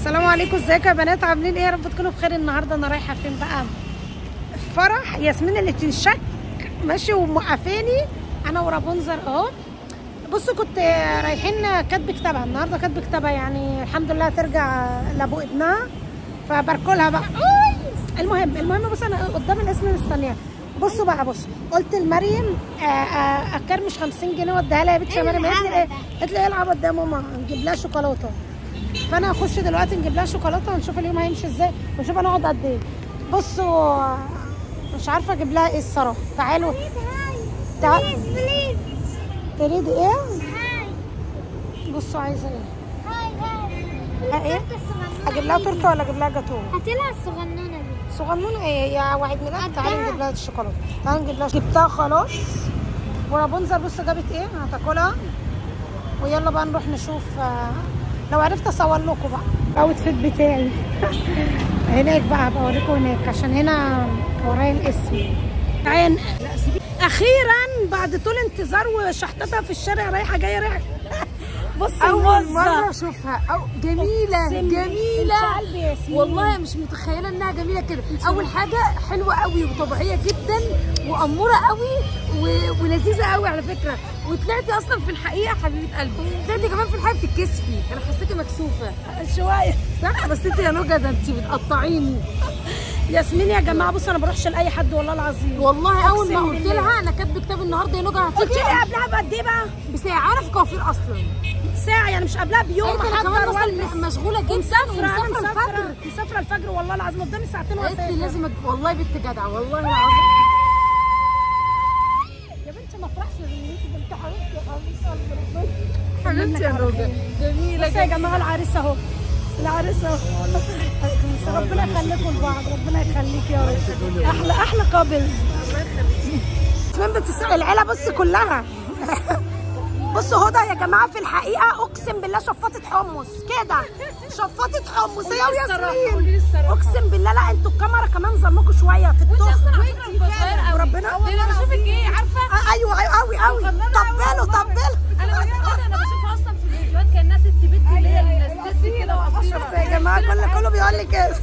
السلام عليكم ازيكم يا بنات عاملين ايه يا رب تكونوا بخير النهارده انا رايحه فين بقى فرح ياسمين اللي تنشك ماشي وموقفاني انا ورابونزر اهو بصوا كنت رايحين كاتب كتابها النهارده كاتب كتابها يعني الحمد لله ترجع لابو ابنها فباركولها بقى أوي. المهم المهم بص انا قدام الاسم مستنياه بصوا بقى بصوا قلت لمريم آه، آه، اكرمش 50 جنيه واديها لها يا بنتي يا مريم قالت لي ايه قالت لي ايه العب قدام ماما نجيب لها شوكولاته فانا هخش دلوقتي نجيب لها شوكولاته ونشوف اليوم هيمشي ازاي ونشوف هنقعد قد ايه بصوا مش عارفه اجيب لها ايه الصراحه تعالوا تعال بليز تريد ايه هاي بصوا عايزه ايه هاي هاي ها ايه اجيب لها تورته ولا اجيب لها جاتوه هاتي لها الصغنونه دي صغنونه ايه يا وعيد ميلاد تعالي نجيب لها الشوكولاته تعالي نجيب لها جبتها خلاص ورابونزل بص جابت ايه هتاكلها ويلا بقى نروح نشوف آه، لو عرفت اصور لكم بقى الاوتفيت بتاعي هناك بقى هبقى اوريكم هناك عشان هنا ورايا الاسم عين اخيرا بعد طول انتظار وشحطتها في الشارع رايحه جايه رايحه بص اول المنظر. مره اشوفها أو جميله أقسم جميله انت قلبي يا ياسمين. والله مش متخيله انها جميله كده اول حاجه حلوه قوي وطبيعيه جدا واموره قوي و... ولذيذه قوي على فكره وطلعتي اصلا في الحقيقه حبيبه قلبي طلعتي كمان في الحقيقه بتتكسفي انا حسيتي مكسوفه شويه صح بس انت يا نوجه ده انت بتقطعيني ياسمين يا جماعه بص انا ما بروحش لاي حد والله العظيم والله اول ما أقسم قلت بالله. لها انا كاتبه كتاب النهارده يا نوجه قلت هتيجي لي قبلها بقد ايه بقى؟ بساعه انا في كوافير اصلا ساعه يعني مش قبلها بيوم قالت انا كمان احضر اصلا والبس مشغوله جدا مسافره انا ومسافره الفجر مسافره مسافره الفجر والله العظيم قدامي ساعتين قالت لي واسافر لازم أج- والله بنت جدعه والله العظيم يا بنتي ما افرحش بنيتي ده انت حبيبتي يا حبيبتي قلبي ربنا حبيبتي يا نوجه جميله بصوا يا جماعه العريس اهو العريس اهو ربنا يخليكم لبعض ربنا يخليك يا رب احلى احلى قابل ياسمين بتسأل العيله بص كلها بصوا هدى يا جماعه في الحقيقه اقسم بالله شفاطه حمص كده شفاطه حمص هي وياسمين اقسم بالله لا انتوا الكاميرا كمان ظلمكم شويه في التخن وربنا ده انا بشوفك ايه عارفه آه، ايوه ايوه قوي قوي طبلوا طبلوا انا بجد انا بشوفها اصلا في الفيديوهات كانها ست بنت اللي هي الست كده وقصيره شفتوا يا جماعه كله كله بيقول لي كده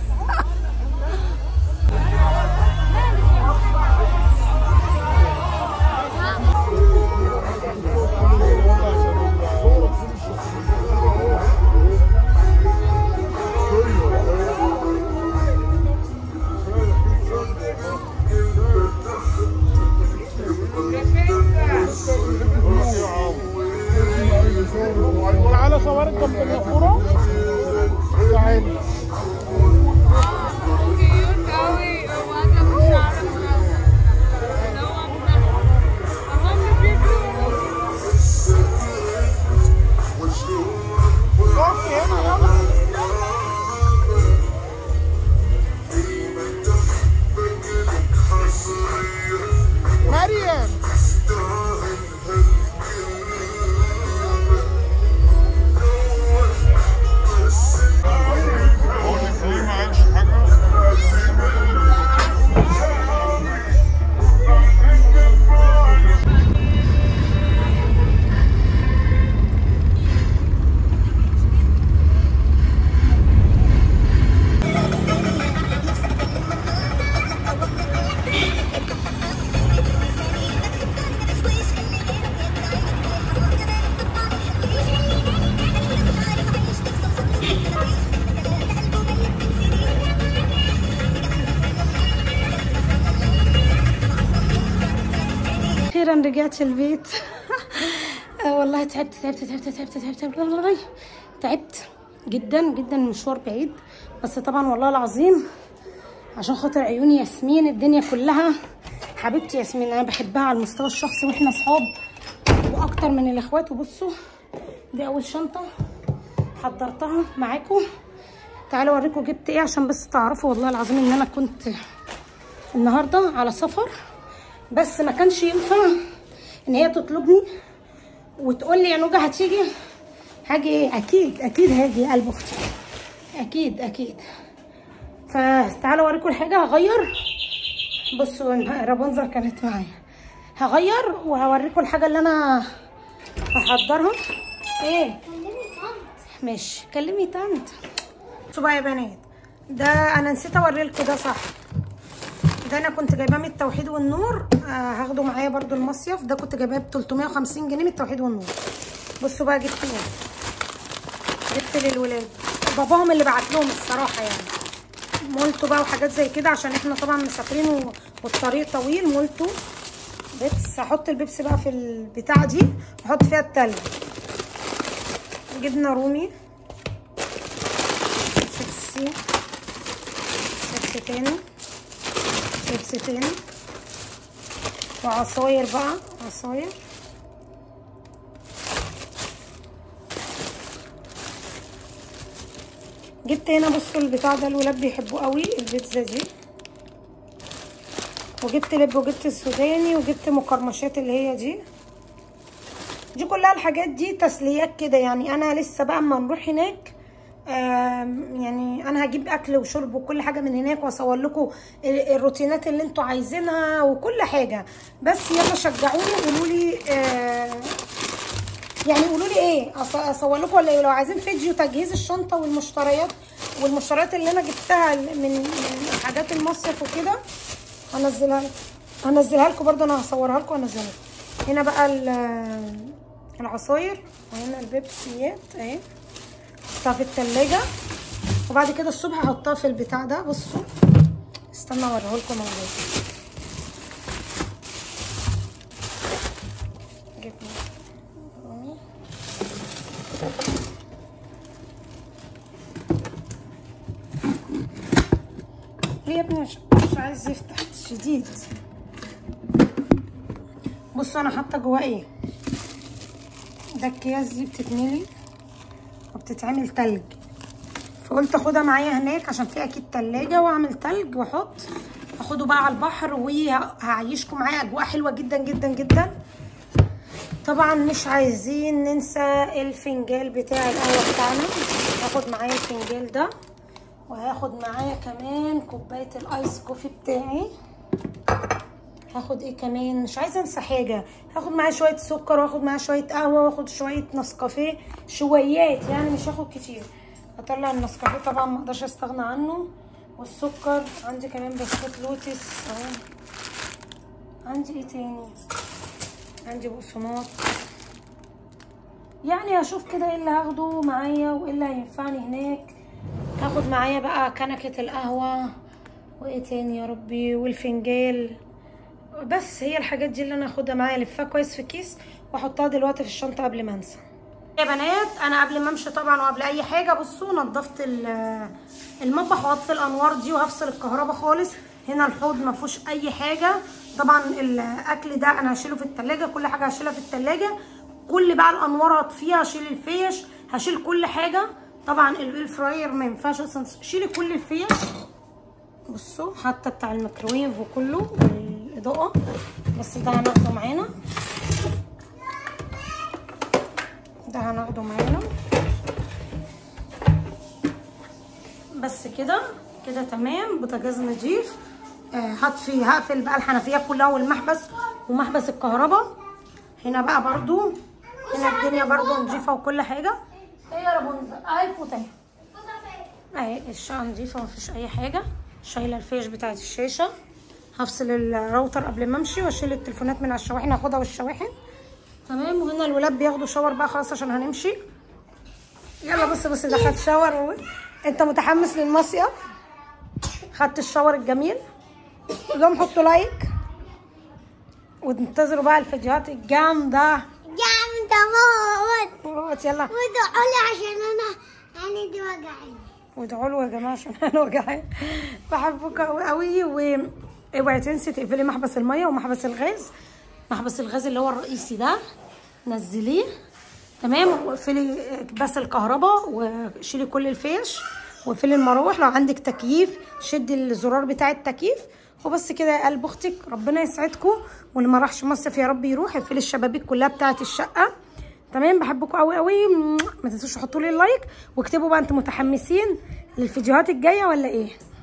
تعالى صورك جنب النافوره تعالي وقفي هنا يلا مريم اخيرا رجعت البيت آه والله تعبت تعبت تعبت تعبت تعبت تعبت والله تعبت جدا جدا المشوار بعيد بس طبعا والله العظيم عشان خاطر عيوني ياسمين الدنيا كلها حبيبتي ياسمين انا بحبها على المستوى الشخصي واحنا صحاب واكتر من الاخوات وبصوا دي اول شنطه حضرتها معاكم تعالوا اوريكم جبت ايه عشان بس تعرفوا والله العظيم ان انا كنت النهارده على سفر بس ما كانش ينفع ان هي تطلبني وتقول لي يا نوجه هتيجي هاجي ايه اكيد اكيد هاجي يا قلب اختي اكيد اكيد فتعالوا اوريكم الحاجه هغير بصوا رابنزل كانت معايا هغير وهوريكم الحاجه اللي انا هحضرها ايه كلمي طنط ماشي كلمي طنط بصوا بقى يا بنات ده انا نسيت اوريلكوا ده صح ده انا كنت جايباه من التوحيد والنور آه هاخده معايا برضو المصيف ده كنت جايباه ب 350 جنيه من التوحيد والنور بصوا بقى جبت ايه جبت للولاد باباهم اللي بعت لهم الصراحه يعني مولتو بقى وحاجات زي كده عشان احنا طبعا مسافرين و- والطريق طويل مولتو بيبس هحط البيبس بقى في البتاع دي واحط فيها التلج جبنه رومي شيبسي شيبسي تاني شيبسي تاني وعصاير بقى عصاير جبت هنا بصوا البتاع ده الولاد بيحبوه قوي البيتزا دي وجبت لب وجبت السوداني وجبت مقرمشات اللي هي دي دي كلها الحاجات دي تسليات كده يعني انا لسه بقى اما نروح هناك آم، يعني انا هجيب اكل وشرب وكل حاجه من هناك واصور لكم ال- الروتينات اللي انتوا عايزينها وكل حاجه بس يلا شجعوني قولوا لي آه يعني قولوا لي ايه أص- اصور لكم ولا ايه لو عايزين فيديو تجهيز الشنطه والمشتريات والمشتريات اللي انا جبتها من من حاجات المصيف وكده هنزلها لكم هنزلها لكم برضه انا هصورها لكم وانزلها لكم هنا بقى ال- العصاير وهنا البيبسيات اهي احطها في التلاجة وبعد كده الصبح احطها في البتاع ده بصوا استنى اوريه لكم موجود جبنه رومي ليه يا ابني مش, مش عايز يفتح شديد بصوا انا حاطه جواه ايه ده الكياس دي بتتملي وبتتعمل تلج فقلت اخدها معايا هناك عشان في اكيد تلاجة واعمل تلج واحط اخده بقى على البحر وهعيشكم معايا اجواء حلوه جدا جدا جدا طبعا مش عايزين ننسى الفنجال بتاع القهوه بتاعنا هاخد معايا الفنجال ده وهاخد معايا كمان كوبايه الايس كوفي بتاعي هاخد ايه كمان مش عايزه انسى حاجه هاخد معايا شويه سكر واخد معايا شويه قهوه واخد شويه نسكافيه شويات يعني مش هاخد كتير هطلع النسكافيه طبعا ما اقدرش استغنى عنه والسكر عندي كمان بسكوت لوتس اهو عندي ايه تاني عندي بقسماط يعني هشوف كده ايه اللي هاخده معايا وايه اللي هينفعني هناك هاخد معايا بقى كنكه القهوه وايه تاني يا ربي والفنجال بس هي الحاجات دي اللي انا هاخدها معايا الفها كويس في كيس واحطها دلوقتي في الشنطه قبل ما انسى يا بنات انا قبل ما امشي طبعا وقبل اي حاجه بصوا نضفت ال- المطبخ وهطفي الانوار دي وهفصل الكهرباء خالص هنا الحوض ما فيهوش اي حاجه طبعا الاكل ده انا هشيله في التلاجة كل حاجه هشيلها في التلاجة كل بقى الانوار هطفيها هشيل الفيش هشيل كل حاجه طبعا الاير فراير ما ينفعش اصلا شيلي كل الفيش بصوا حتى بتاع الميكرويف وكله والاضاءه بس ده هناخده معانا ده هناخده معانا بس كده كده تمام بوتاجاز نضيف آه، هطفي هقفل بقى الحنفيات كلها والمحبس ومحبس الكهرباء هنا بقى برضو هنا الدنيا برضو نضيفه وكل حاجه ايه يا رابونزل اهي فوت اهي اهي الشقه نضيفه مفيش اي حاجه شايله الفيش بتاعت الشاشه هفصل الراوتر قبل ما امشي واشيل التليفونات من على الشواحن هاخدها والشواحن تمام وهنا الولاد بياخدوا شاور بقى خلاص عشان هنمشي يلا بص بص ده خد شاور و... انت متحمس للمصيف خدت الشاور الجميل قول لهم حطوا لايك وانتظروا بقى الفيديوهات الجامده جامدة موت موت يلا وادعوا لي عشان انا عيني دي وجعاني وادعوا له يا جماعه عشان انا وجعان بحبكم قوي قوي واوعي تنسي تقفلي محبس الميه ومحبس الغاز محبس الغاز اللي هو الرئيسي ده نزليه تمام واقفلي بس الكهرباء وشيلي كل الفيش واقفلي المراوح لو عندك تكييف شدي الزرار بتاع التكييف وبس كده يا قلب اختك ربنا يسعدكم واللي ما راحش مصيف يا رب يروح اقفلي الشبابيك كلها بتاعه الشقه تمام بحبكم قوي قوي ما تنسوش تحطوا لي اللايك واكتبوا بقى انتم متحمسين للفيديوهات الجايه ولا ايه